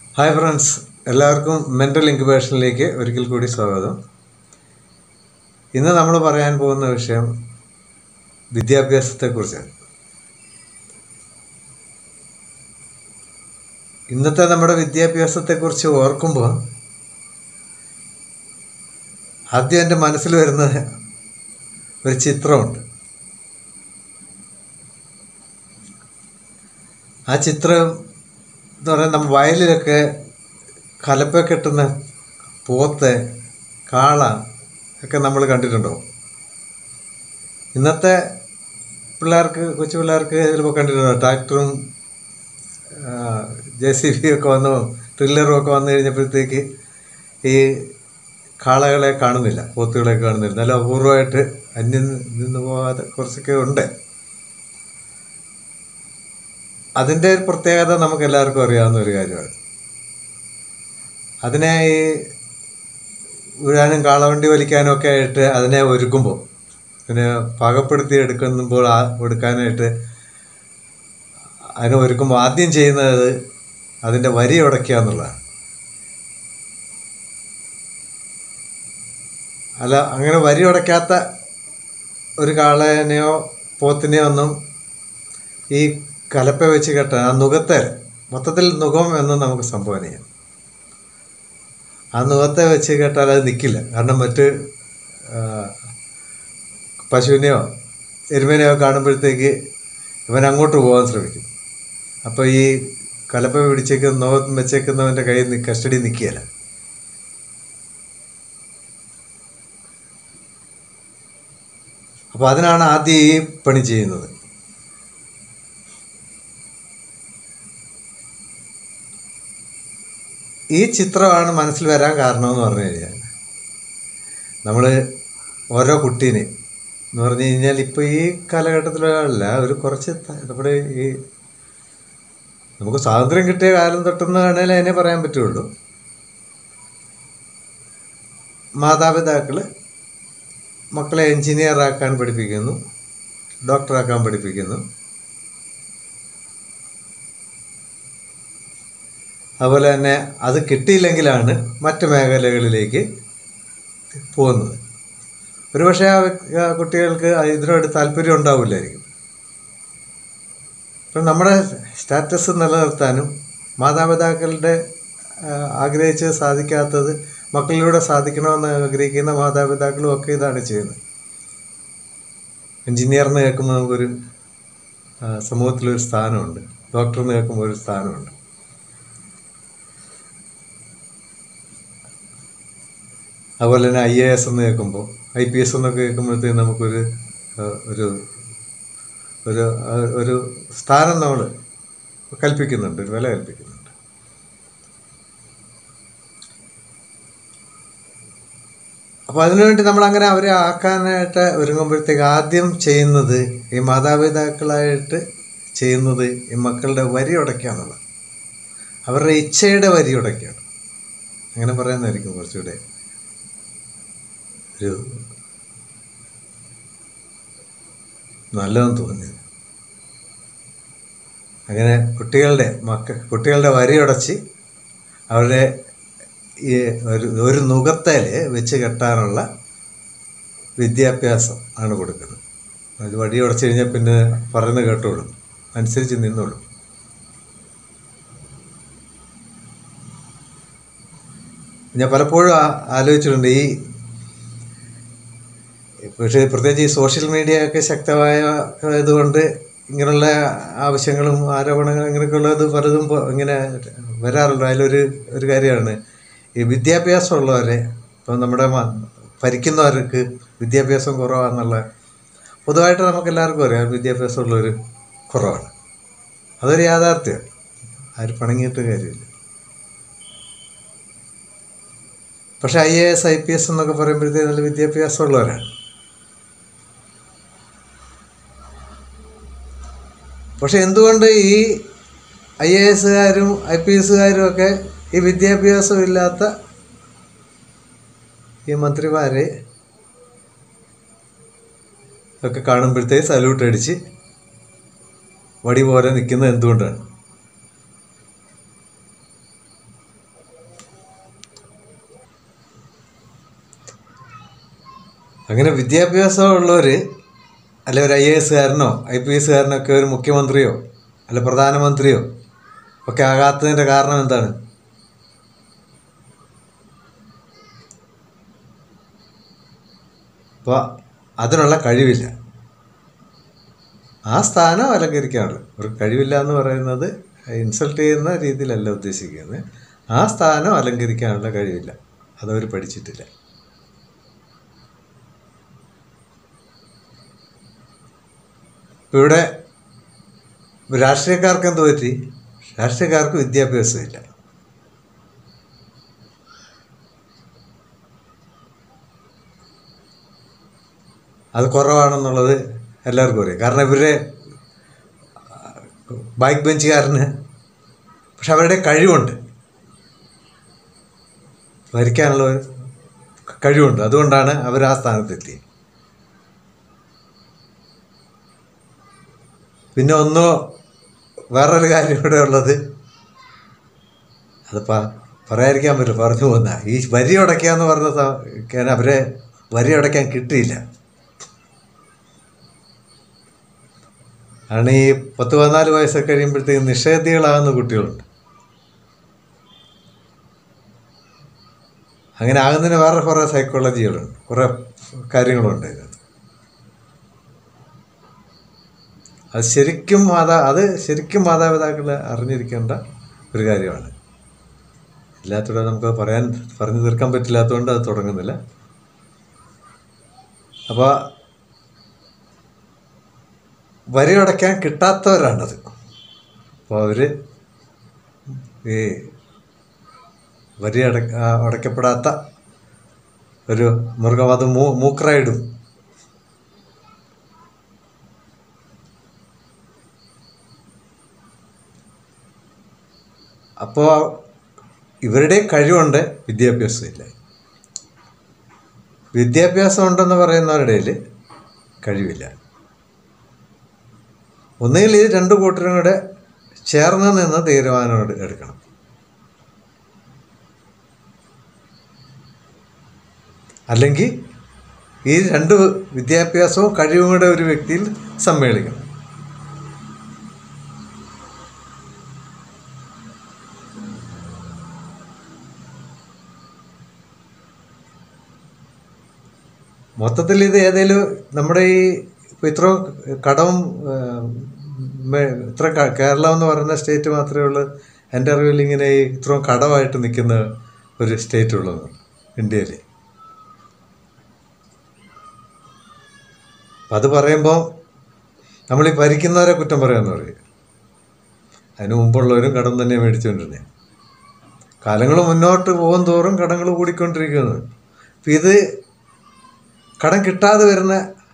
hi friends എല്ലാവർക്കും mental ഇൻക്യുബേഷനിലേക്ക് ഒരിക്കൽ കൂടി സ്വാഗതം ഇന്ന് നമ്മൾ പറയാൻ പോകുന്ന വിഷയം വിദ്യാഭ്യാസത്തെക്കുറിച്ചാണ് ഇന്നത്തെ നമ്മുടെ വിദ്യാഭ്യാസത്തെക്കുറിച്ച് ഓർക്കുമ്പോൾ ആദ്യം എൻ്റെ മനസ്സിൽ വരുന്ന ഒരു ചിത്രമുണ്ട് ആ ചിത്രം എന്ന് പറയുന്നത് നമ്മൾ വയലിലൊക്കെ കലപ്പ കെട്ടുന്ന പോത്ത് കാള ഒക്കെ നമ്മൾ കണ്ടിട്ടുണ്ടോ ഇന്നത്തെ പിള്ളേർക്ക് കൊച്ചു പിള്ളേർക്ക് ചിലപ്പോൾ കണ്ടിട്ടുണ്ടോ ട്രാക്ടറും ജെ സി ബി ഒക്കെ വന്നു ട്രില്ലറും ഒക്കെ വന്നു കഴിഞ്ഞപ്പോഴത്തേക്ക് ഈ കാളകളെ കാണുന്നില്ല പോത്തുകളെ കാണുന്നില്ല നല്ല അപൂർവമായിട്ട് അന്യം നിന്ന് പോകാതെ കുറച്ചൊക്കെ ഉണ്ട് അതിൻ്റെ ഒരു പ്രത്യേകത നമുക്ക് എല്ലാവർക്കും അറിയാവുന്ന ഒരു കാര്യമാണ് അതിനെ ഈ ഉഴാനും കാളവണ്ടി വലിക്കാനും ഒക്കെ ആയിട്ട് അതിനെ ഒരുക്കുമ്പോൾ അതിനെ പാകപ്പെടുത്തി എടുക്കുമ്പോൾ ആ എടുക്കാനായിട്ട് അതിനെ ഒരുക്കുമ്പോൾ ആദ്യം ചെയ്യുന്നത് അതിൻ്റെ വരി ഉടയ്ക്കുക എന്നുള്ളതാണ് അല്ല അങ്ങനെ വരി ഉടയ്ക്കാത്ത ഒരു കാളേനെയോ പോത്തിനെയോ ഒന്നും ഈ കലപ്പ വെച്ച് കെട്ടാൻ ആ നുഖത്തെ മൊത്തത്തിൽ നുഖം എന്ന് നമുക്ക് സംഭവന ചെയ്യാം ആ നുഖത്തെ വെച്ച് കേട്ടാൽ അത് നിൽക്കില്ല കാരണം മറ്റ് ആ, പശുവിനെയോ എരുമേനെയോ കാണുമ്പോഴത്തേക്ക് ഇവൻ അങ്ങോട്ട് പോകാൻ ശ്രമിക്കും അപ്പോൾ ഈ കലപ്പ പിടിച്ചേക്കുന്ന നുഖം വെച്ചേക്കുന്നവൻ്റെ കയ്യിൽ നി- കസ്റ്റഡി നിൽക്കുകയില്ല അപ്പോൾ അതിനാണ് ആദ്യം ഈ പണി ചെയ്യുന്നത് ഈ ചിത്രമാണ് മനസ്സിൽ വരാൻ കാരണമെന്ന് പറഞ്ഞു കഴിഞ്ഞാൽ നമ്മൾ ഓരോ കുട്ടീനെ എന്ന് പറഞ്ഞു കഴിഞ്ഞാൽ ഇപ്പോൾ ഈ കാലഘട്ടത്തിലല്ല ഒരു കുറച്ച് ത- നമ്മുടെ ഈ നമുക്ക് സ്വാതന്ത്ര്യം കിട്ടിയ കാലം തൊട്ടെന്ന് വേണേൽ അതിനെ പറയാൻ പറ്റുള്ളൂ മാതാപിതാക്കൾ മക്കളെ എൻജിനീയർ ആക്കാൻ പഠിപ്പിക്കുന്നു ഡോക്ടറാക്കാൻ പഠിപ്പിക്കുന്നു അതുപോലെ തന്നെ അത് കിട്ടിയില്ലെങ്കിലാണ് മറ്റ് മേഖലകളിലേക്ക് പോകുന്നത് ഒരുപക്ഷെ ആ വ്യക്- ആ കുട്ടികൾക്ക് ഇതിനോട് താല്പര്യം ഉണ്ടാവില്ലായിരിക്കും അപ്പം നമ്മുടെ സ്റ്റാറ്റസ് നിലനിർത്താനും മാതാപിതാക്കളുടെ ആ, ആഗ്രഹിച്ച് സാധിക്കാത്തത് മക്കളിലൂടെ സാധിക്കണമെന്ന് ആഗ്രഹിക്കുന്ന മാതാപിതാക്കളും ഒക്കെ ഇതാണ് ചെയ്യുന്നത് എഞ്ചിനീയർ എന്ന് കേൾക്കുമ്പോൾ നമുക്കൊരു ആ, സമൂഹത്തിലൊരു സ്ഥാനമുണ്ട് ഡോക്ടർ എന്ന് കേൾക്കുമ്പോൾ ഒരു സ്ഥാനമുണ്ട് അതുപോലെ തന്നെ ഐ എ എസ് എന്ന് കേൾക്കുമ്പോൾ ഐ പി എസ് എന്നൊക്കെ കേൾക്കുമ്പോഴത്തേക്ക് നമുക്കൊരു ആ, ഒരു ഒരു ആ, ഒരു സ്ഥാനം നമ്മൾ കൽപ്പിക്കുന്നുണ്ട് ഒരു വില കൽപ്പിക്കുന്നുണ്ട് അപ്പോൾ അതിനുവേണ്ടി നമ്മൾ അങ്ങനെ അവരെ ആക്കാനായിട്ട് ഒരുങ്ങുമ്പോഴത്തേക്ക് ആദ്യം ചെയ്യുന്നത് ഈ മാതാപിതാക്കളായിട്ട് ചെയ്യുന്നത് ഈ മക്കളുടെ വരി ഉടയ്ക്കുക എന്നുള്ളത് അവരുടെ ഇച്ഛയുടെ വരി ഉടയ്ക്കുകയാണ് അങ്ങനെ പറയുന്നതായിരിക്കും കുറച്ചുകൂടെ ഒരു നല്ലതെന്ന് തോന്നിയത് അങ്ങനെ കുട്ടികളുടെ മക്ക കുട്ടികളുടെ വരിയുടച്ച് അവരുടെ ഈ ഒരു ഒരു നുകത്തേൽ വെച്ച് കെട്ടാനുള്ള വിദ്യാഭ്യാസം ആണ് കൊടുക്കുന്നത് അത് വടി ഉടച്ചു കഴിഞ്ഞാൽ പിന്നെ പറയുന്നത് കേട്ടോളും അനുസരിച്ച് നിന്നോളും ഞാൻ പലപ്പോഴും ആ- ആലോചിച്ചിട്ടുണ്ട് ഈ പക്ഷേ പ്രത്യേകിച്ച് ഈ സോഷ്യൽ മീഡിയ ഒക്കെ ശക്തമായ ഇതുകൊണ്ട് ഇങ്ങനെയുള്ള ആവശ്യങ്ങളും ആരോപണങ്ങളും ഇങ്ങനെയൊക്കെയുള്ളത് പലതും പ- ഇങ്ങനെ വരാറുണ്ട് അതിലൊരു ഒരു കാര്യമാണ് ഈ വിദ്യാഭ്യാസമുള്ളവരെ ഇപ്പം നമ്മുടെ മ- ഭരിക്കുന്നവർക്ക് വിദ്യാഭ്യാസം കുറവാന്നുള്ള പൊതുവായിട്ട് നമുക്ക് എല്ലാവർക്കും അറിയാം വിദ്യാഭ്യാസമുള്ളവർ കുറവാണ് അതൊരു യാഥാർത്ഥ്യം ആരും പണങ്ങിയിട്ട് കാര്യമില്ല പക്ഷേ I A S I P S എന്നൊക്കെ പറയുമ്പോഴത്തേക്ക് നല്ല വിദ്യാഭ്യാസമുള്ളവരാണ് പക്ഷെ എന്തുകൊണ്ട് ഈ ഐ എ എസുകാരും ഐ പി എസുകാരും ഒക്കെ ഈ വിദ്യാഭ്യാസം ഇല്ലാത്ത ഈ മന്ത്രിമാരെ ഒക്കെ കാണുമ്പോഴത്തേക്ക് സല്യൂട്ട് അടിച്ച് വടി പോലെ നിൽക്കുന്നത് എന്തുകൊണ്ടാണ് അങ്ങനെ വിദ്യാഭ്യാസം ഉള്ളവർ അല്ലെ ഒരു ഐ എ എസ്കാരനോ ഐ പി എസ്കാരനോ ഒക്കെ ഒരു മുഖ്യമന്ത്രിയോ അല്ലെ പ്രധാനമന്ത്രിയോ ഒക്കെ ആകാത്തതിൻ്റെ കാരണം എന്താണ് അപ്പോൾ അതിനുള്ള കഴിവില്ല ആ സ്ഥാനം അലങ്കരിക്കാനുള്ളു ഒരു കഴിവില്ല എന്ന് പറയുന്നത് ഇൻസൾട്ട് ചെയ്യുന്ന രീതിയിലല്ല ഉദ്ദേശിക്കുന്നത് ആ സ്ഥാനം അലങ്കരിക്കാനുള്ള കഴിവില്ല അതവർ പഠിച്ചിട്ടില്ല ഇവിടെ രാഷ്ട്രീയക്കാർക്ക് എന്ത് പറ്റി രാഷ്ട്രീയക്കാർക്ക് വിദ്യാഭ്യാസമില്ല അത് കുറവാണെന്നുള്ളത് എല്ലാവർക്കും അറിയാം കാരണം ഇവരുടെ ബൈക്ക് ബെഞ്ചുകാരന് പക്ഷെ അവരുടെ കഴിവുണ്ട് ഭരിക്കാനുള്ള ഒരു കഴിവുണ്ട് അതുകൊണ്ടാണ് അവർ ആ സ്ഥാനത്തെത്തി പിന്നെ ഒന്നോ വേറൊരു കാര്യം ഇവിടെ ഉള്ളത് അത് പ പറയാതിരിക്കാൻ പറ്റില്ല പറഞ്ഞു പോകുന്ന ഈ വരി അടയ്ക്കുക എന്ന് പറഞ്ഞ സ- കാരണം അവരെ വരി അടയ്ക്കാൻ കിട്ടിയില്ല ആണ് ഈ പത്ത് പതിനാല് വയസ്സൊക്കെ കഴിയുമ്പോഴത്തേക്ക് നിഷേധികളാകുന്ന കുട്ടികളുണ്ട് അങ്ങനെ ആകുന്നതിന് വേറെ കുറേ സൈക്കോളജികളുണ്ട് കുറേ കാര്യങ്ങളുണ്ട് ഇതിനകത്ത് അത് ശരിക്കും മാതാ അത് ശരിക്കും മാതാപിതാക്കൾ അറിഞ്ഞിരിക്കേണ്ട ഒരു കാര്യമാണ് ഇല്ലാത്തവിടെ നമുക്ക് പറയാൻ പറഞ്ഞു തീർക്കാൻ പറ്റില്ലാത്തതുകൊണ്ട് അത് തുടങ്ങുന്നില്ല അപ്പോൾ വരിയടയ്ക്കാൻ കിട്ടാത്തവരാണത് അപ്പോൾ അവർ ഈ വരി അട ആ, അടയ്ക്കപ്പെടാത്ത ഒരു മൃഗം അത് മൂ മൂക്രായിടും അപ്പോൾ ഇവരുടെ കഴിവുണ്ട് വിദ്യാഭ്യാസമില്ല വിദ്യാഭ്യാസം ഉണ്ടെന്ന് പറയുന്നവരുടെ ഇടയിൽ കഴിവില്ല ഒന്നുകിൽ ഈ രണ്ട് കൂട്ടരും കൂടെ ചേർന്ന് നിന്ന് തീരുമാനം എടു- എടുക്കണം അല്ലെങ്കിൽ ഈ രണ്ട് വിദ്യാഭ്യാസവും കഴിവും കൂടെ ഒരു വ്യക്തിയിൽ സമ്മേളിക്കണം മൊത്തത്തിൽ ഇത് ഏതേലും നമ്മുടെ ഈ ഇപ്പം ഇത്രയും കടവും ആ, മേ- ഇത്ര ക- കേരളം എന്ന് പറയുന്ന സ്റ്റേറ്റ് മാത്രമേ ഉള്ളൂ എൻ്റെ അറിവിൽ ഇങ്ങനെ ഈ ഇത്രയും കടമായിട്ട് നിൽക്കുന്ന ഒരു സ്റ്റേറ്റ് ഉള്ളത് ഇന്ത്യയിൽ അപ്പം അത് പറയുമ്പോൾ നമ്മൾ ഈ ഭരിക്കുന്നവരെ കുറ്റം പറയാമെന്ന് പറയും അതിന് മുമ്പുള്ളവരും കടം തന്നെ മേടിച്ചുകൊണ്ടിരുന്നത് കാലങ്ങൾ മുന്നോട്ട് പോകും തോറും കടങ്ങൾ കൂടിക്കൊണ്ടിരിക്കുന്നു അപ്പം ഇത് കടം കിട്ടാതെ വരുന്ന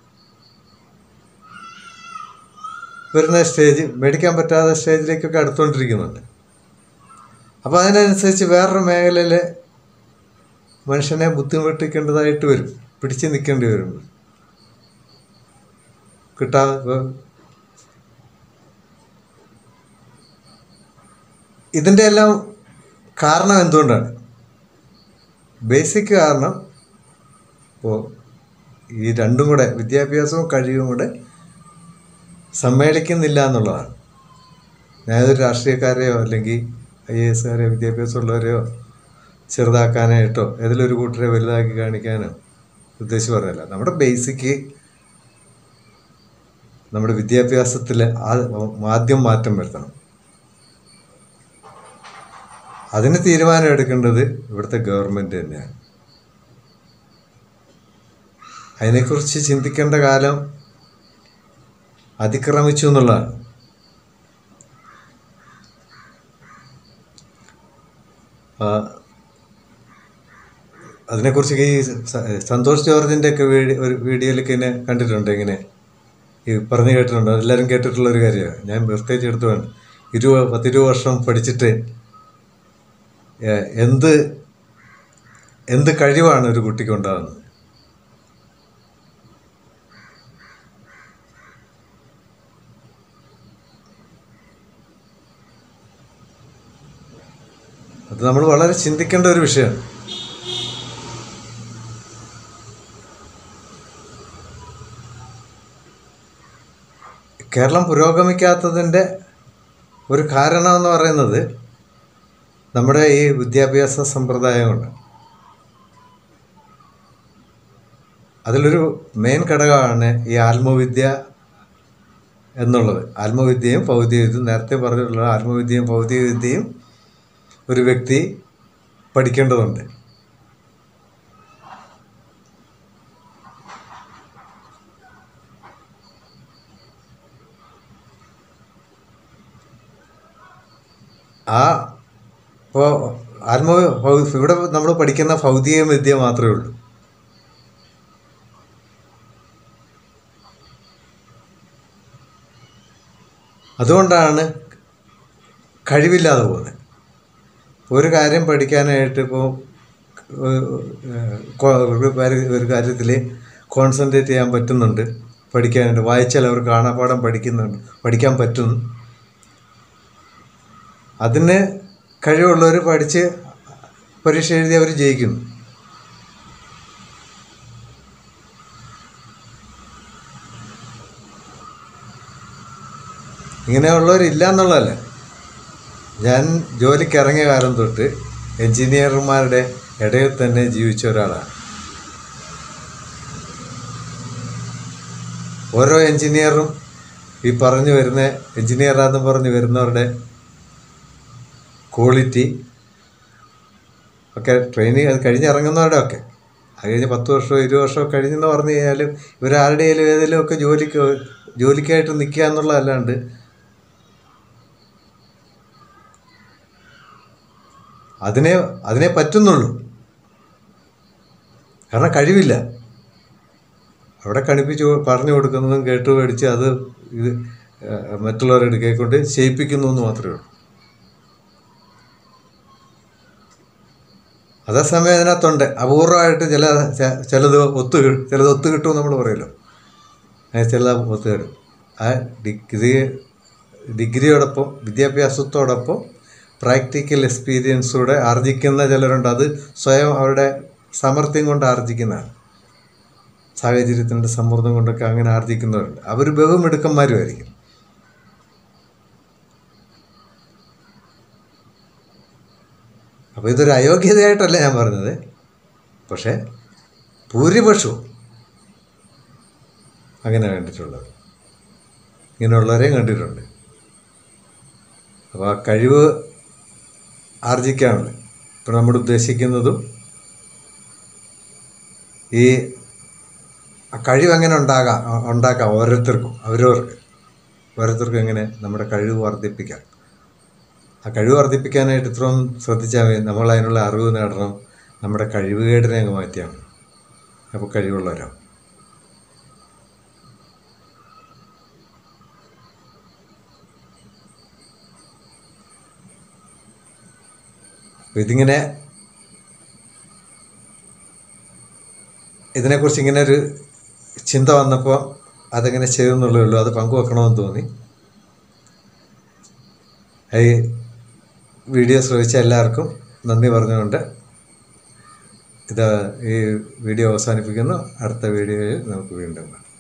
വരുന്ന സ്റ്റേജ് മേടിക്കാൻ പറ്റാത്ത സ്റ്റേജിലേക്കൊക്കെ അടുത്തുകൊണ്ടിരിക്കുന്നുണ്ട് അപ്പോൾ അതിനനുസരിച്ച് വേറൊരു മേഖലയിൽ മനുഷ്യനെ ബുദ്ധിമുട്ടിക്കേണ്ടതായിട്ട് വരും പിടിച്ച് നിൽക്കേണ്ടി വരും കിട്ടാ ഇതിൻ്റെ എല്ലാം കാരണം എന്തുകൊണ്ടാണ് ബേസിക് കാരണം ഇപ്പോൾ ഈ രണ്ടും കൂടെ വിദ്യാഭ്യാസവും കഴിവും കൂടെ സമ്മേളിക്കുന്നില്ല എന്നുള്ളതാണ് ഞാനൊരു രാഷ്ട്രീയക്കാരെയോ അല്ലെങ്കിൽ ഐ എ എസ്കാരെയോ വിദ്യാഭ്യാസമുള്ളവരെയോ ചെറുതാക്കാനായിട്ടോ ഏതിലൊരു കൂട്ടരെ വലുതാക്കി കാണിക്കാനോ ഉദ്ദേശിച്ച് പറഞ്ഞല്ല നമ്മുടെ ബേസിക്ക് നമ്മുടെ വിദ്യാഭ്യാസത്തിൽ ആദ്യം മാറ്റം വരുത്തണം അതിന് തീരുമാനം എടുക്കേണ്ടത് ഇവിടുത്തെ ഗവൺമെൻറ് തന്നെയാണ് അതിനെക്കുറിച്ച് ചിന്തിക്കേണ്ട കാലം അതിക്രമിച്ചു എന്നുള്ളതാണ് ആ, അതിനെക്കുറിച്ച് ഈ സ- സന്തോഷ് ജോർജിൻ്റെ ഒക്കെ വീഡിയോ ഒരു വീഡിയോയിലൊക്കെ ഇങ്ങനെ കണ്ടിട്ടുണ്ട് ഇങ്ങനെ ഈ പറഞ്ഞു കേട്ടിട്ടുണ്ട് എല്ലാവരും കേട്ടിട്ടുള്ള ഒരു കാര്യമാണ് ഞാൻ പ്രത്യേകിച്ച് എടുത്തു വേണം ഇരുപത് പത്തിരുപത് വർഷം പഠിച്ചിട്ട് ഏ, എന്ത് എന്ത് കഴിവാണ് ഒരു കുട്ടിക്ക് ഉണ്ടാകുന്നത് അത് നമ്മൾ വളരെ ചിന്തിക്കേണ്ട ഒരു വിഷയമാണ് കേരളം പുരോഗമിക്കാത്തതിൻ്റെ ഒരു കാരണം എന്ന് പറയുന്നത് നമ്മുടെ ഈ വിദ്യാഭ്യാസ സമ്പ്രദായം കൊണ്ട് അതിലൊരു മെയിൻ ഘടകമാണ് ഈ ആത്മവിദ്യ എന്നുള്ളത് ആത്മവിദ്യയും ഭൗതിക വിദ്യയും നേരത്തെ പറഞ്ഞിട്ടുള്ള ആത്മവിദ്യയും ഭൗതിക വിദ്യയും ഒരു വ്യക്തി പഠിക്കേണ്ടതുണ്ട് ആ ഇപ്പോൾ ആത്മ ഭൗ- ഇവിടെ നമ്മൾ പഠിക്കുന്ന ഭൗതിക വിദ്യ മാത്രമേ ഉള്ളൂ അതുകൊണ്ടാണ് കഴിവില്ലാതെ പോകുന്നത് ഒരു കാര്യം പഠിക്കാനായിട്ട് ഇപ്പോൾ ഒരു കാര്യം- ഒരു കാര്യത്തിൽ കോൺസെൻട്രേറ്റ് ചെയ്യാൻ പറ്റുന്നുണ്ട് പഠിക്കാനായിട്ട് വായിച്ചാൽ അവർ കാണാപ്പാഠം പഠിക്കുന്നുണ്ട് പഠിക്കാൻ പറ്റും അതിന് കഴിവുള്ളവർ പഠിച്ച് പരീക്ഷ എഴുതി അവർ ജയിക്കുന്നു ഇങ്ങനെയുള്ളവരില്ല എന്നുള്ളതല്ല ഞാൻ ജോലിക്ക് ഇറങ്ങിയ കാലം തൊട്ട് എൻജിനീയർമാരുടെ ഇടയിൽ തന്നെ ജീവിച്ച ഒരാളാണ് ഓരോ എൻജിനീയറും ഈ പറഞ്ഞു വരുന്ന എൻജിനീയറാന്ന് പറഞ്ഞ് വരുന്നവരുടെ ക്വാളിറ്റി ഒക്കെ ട്രെയിനിങ് അത് കഴിഞ്ഞിറങ്ങുന്നവരുടെ ഒക്കെ അത് കഴിഞ്ഞ് പത്ത് വർഷമോ ഇരുപത് വർഷമോ കഴിഞ്ഞെന്ന് പറഞ്ഞു കഴിഞ്ഞാലും ഇവരാരുടെയും ഏതെങ്കിലും ഒക്കെ ജോലിക്ക് ജോലിക്കായിട്ട് നിൽക്കുക എന്നുള്ളതല്ലാണ്ട് അതിനെ അതിനെ പറ്റുന്നുള്ളൂ കാരണം കഴിവില്ല അവിടെ കണിപ്പിച്ച് കൊ- പറഞ്ഞു കൊടുക്കുന്നതും കേട്ട് മേടിച്ച് അത് ഇത് ഏഹ്, മറ്റുള്ളവരുടെ അടുക്കെ കൊണ്ട് ചെയ്യിപ്പിക്കുന്നു എന്ന് മാത്രമേ ഉള്ളൂ അതേസമയം അതിനകത്തുണ്ട് അപൂർവമായിട്ട് ചില ച- ചിലത് ഒത്തു കി- ചിലത് ഒത്തു കിട്ടും നമ്മൾ പറയുമല്ലോ അങ്ങനെ ചിലത് ഒത്തു കിട്ടും ആ ഡിഗ്രി ഡിഗ്രിയോടൊപ്പം വിദ്യാഭ്യാസത്തോടൊപ്പം പ്രാക്ടിക്കൽ എക്സ്പീരിയൻസൂടെ ആർജിക്കുന്ന ചിലരുണ്ട് അത് സ്വയം അവരുടെ സാമർഥ്യം കൊണ്ട് ആർജിക്കുന്നതാണ് സാഹചര്യത്തിൻ്റെ സമ്മർദ്ദം കൊണ്ടൊക്കെ അങ്ങനെ ആർജിക്കുന്നവരുണ്ട് അവർ ബഹുമിടുക്കന്മാരുമായിരിക്കും അപ്പോൾ ഇതൊരു അയോഗ്യതയായിട്ടല്ല ഞാൻ പറഞ്ഞത് പക്ഷേ ഭൂരിപക്ഷവും അങ്ങനെ കണ്ടിട്ടുള്ളത് ഇങ്ങനെയുള്ളവരെയും കണ്ടിട്ടുണ്ട് അപ്പോൾ ആ കഴിവ് ആർജിക്കാനുള്ളത് ഇപ്പോൾ നമ്മൾ ഉദ്ദേശിക്കുന്നതും ഈ ആ കഴിവ് എങ്ങനെ ഉണ്ടാകാം അ- ഉണ്ടാക്കാം ഓരോരുത്തർക്കും അവരവർക്ക് ഓരോരുത്തർക്കും എങ്ങനെ നമ്മുടെ കഴിവ് വർദ്ധിപ്പിക്കാം ആ കഴിവ് വർദ്ധിപ്പിക്കാനായിട്ട് ഇത്രയും ശ്രദ്ധിച്ചാൽ മതി നമ്മൾ അതിനുള്ള അറിവ് നേടണം നമ്മുടെ കഴിവുകേടിനെ അങ്ങ് മാറ്റിയാൽ മതി അപ്പോൾ കഴിവുള്ളവരാവും അപ്പോൾ ഇതിങ്ങനെ ഇതിനെക്കുറിച്ച് ഇങ്ങനെ ഒരു ചിന്ത വന്നപ്പോൾ അതെങ്ങനെ ചെയ്തെന്നുള്ളേ ഉള്ളൂ അത് പങ്കുവെക്കണമെന്ന് തോന്നി ഈ വീഡിയോ ശ്രമിച്ച എല്ലാവർക്കും നന്ദി പറഞ്ഞുകൊണ്ട് ഇത് ഈ വീഡിയോ അവസാനിപ്പിക്കുന്നു അടുത്ത വീഡിയോയിൽ നമുക്ക് വീണ്ടും കാണാം